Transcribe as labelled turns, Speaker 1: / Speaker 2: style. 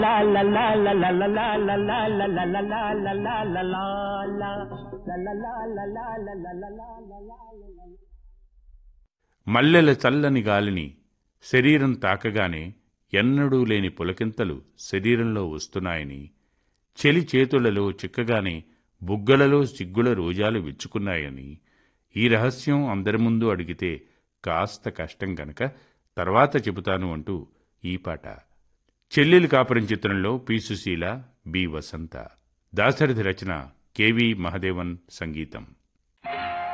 Speaker 1: మల్లెల చల్లని గాలిని శరీరం తాకగానే ఎన్నడూ లేని పులకింతలు శరీరంలో వస్తున్నాయని చెలి చేతులలో చిక్కగానే బుగ్గలలో సిగ్గుల రోజాలు విచ్చుకున్నాయని ఈ రహస్యం అందరి ముందు అడిగితే కాస్త కష్టం గనక తర్వాత చెబుతాను అంటూ ఈ పాట చెల్లెలి కాపురం చిత్రంలో పి సుశీల బి వసంత దాశరథి రచన కెవి మహదేవన్ సంగీతం